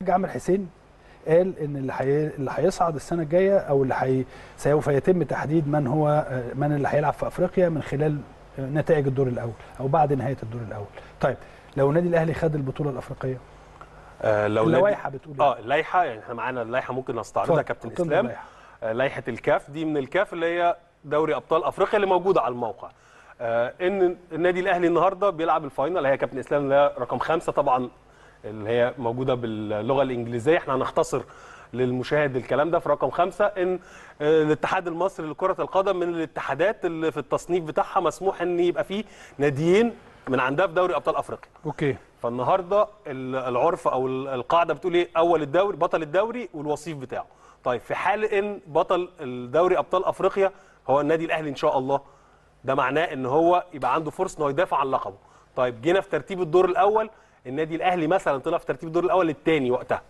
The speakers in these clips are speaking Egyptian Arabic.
عامر حسين قال ان اللي حي... اللي هيصعد السنه الجايه او اللي حي... سوف يتم تحديد من هو من اللي هيلعب في افريقيا من خلال نتائج الدور الاول او بعد نهايه الدور الاول طيب لو النادي الاهلي خد البطوله الافريقيه آه لو اللوائح بتقول اه اللائحه يعني احنا معانا اللائحه ممكن نستعرضها اتفضل، كابتن اتفضل اسلام اللائحة. آه لائحه الكاف دي من الكاف اللي هي دوري ابطال افريقيا اللي موجوده على الموقع آه ان النادي الاهلي النهارده بيلعب الفاينل اللي هي كابتن اسلام اللي هي رقم خمسة طبعا اللي هي موجوده باللغه الانجليزيه احنا هنختصر للمشاهد الكلام ده في رقم خمسة ان آه، الاتحاد المصري لكرة القدم من الاتحادات اللي في التصنيف بتاعها مسموح ان يبقى فيه ناديين من عندها في دوري ابطال افريقيا اوكي فالنهارده ال- العرف او ال- القاعده بتقول ايه اول الدوري بطل الدوري والوصيف بتاعه طيب في حال ان بطل الدوري ابطال افريقيا هو النادي الاهلي ان شاء الله ده معناه ان هو يبقى عنده فرصه انه يدافع عن لقبه طيب جينا في ترتيب الدور الاول النادي الاهلي مثلا طلع في ترتيب الدور الاول الثاني وقتها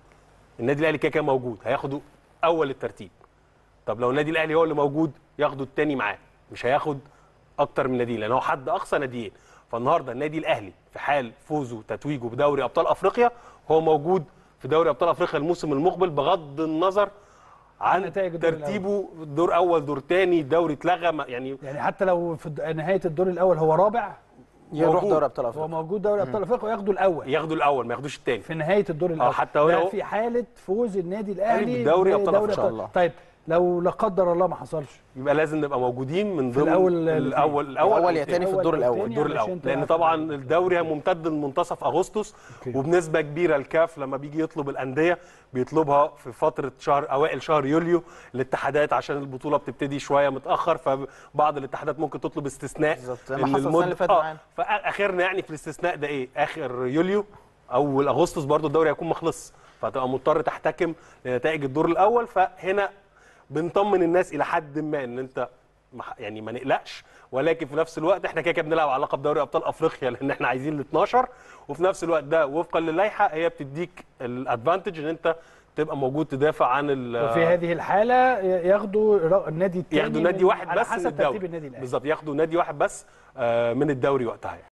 النادي الاهلي كده كده موجود هياخده اول الترتيب طب لو النادي الاهلي هو اللي موجود ياخده الثاني معاه مش هياخد اكتر من ناديين لان هو حد اقصى ناديين فالنهارده النادي الاهلي في حال فوزه تتويجه بدوري ابطال افريقيا هو موجود في دوري ابطال افريقيا الموسم المقبل بغض النظر عن نتائج الدور ترتيبه دور اول دور ثاني الدوري اتلغى ما- يعني يعني حتى لو في الد- نهايه الدور الاول هو رابع يروح موجود. دوري ابطال هو افريقيا موجود دوري ابطال افريقيا وياخدوا الاول ياخدوا الاول ما ياخدوش الثاني في نهايه الدور الاول حتى هو- ده هو- في حاله فوز النادي الاهلي بدوري أبطال بدوري أفريقيا. إن شاء الله. طيب لو لا قدر الله ما حصلش يبقى لازم نبقى موجودين من في ضمن الأول الاول الأول يا والتاني. تاني في الدور أول الأول. والتاني الدور علشان الاول تلعب لان في طبعا الدوري. الدوري ممتد لمنتصف اغسطس أوكي. وبنسبه كبيره الكاف لما بيجي يطلب الانديه بيطلبها في فتره شهر اوائل شهر يوليو الاتحادات عشان البطوله بتبتدي شويه متاخر فبعض الاتحادات ممكن تطلب استثناء بالظبط، زي ما إن حصل السنة المدة- اللي فاتت آه، معانا. فاخرنا يعني في الاستثناء ده ايه اخر يوليو اول اغسطس برضو الدوري هيكون مخلص فهتبقى مضطر تحتكم لنتائج الدور الاول فهنا بنطمن الناس الى حد ما ان انت مح- يعني ما نقلقش ولكن في نفس الوقت احنا كده كده بنلعب على لقب دوري ابطال افريقيا لان احنا عايزين ال 12 وفي نفس الوقت ده وفقا للائحه هي بتديك الادفانتج ان انت تبقى موجود تدافع عن ال- وفي هذه الحاله ي- ياخدوا ر- النادي الثاني ياخدوا نادي واحد على بس من حسب الدوري ترتيب النادي الاهلي بالظبط ياخدوا نادي واحد بس آه، من الدوري وقتها يعني.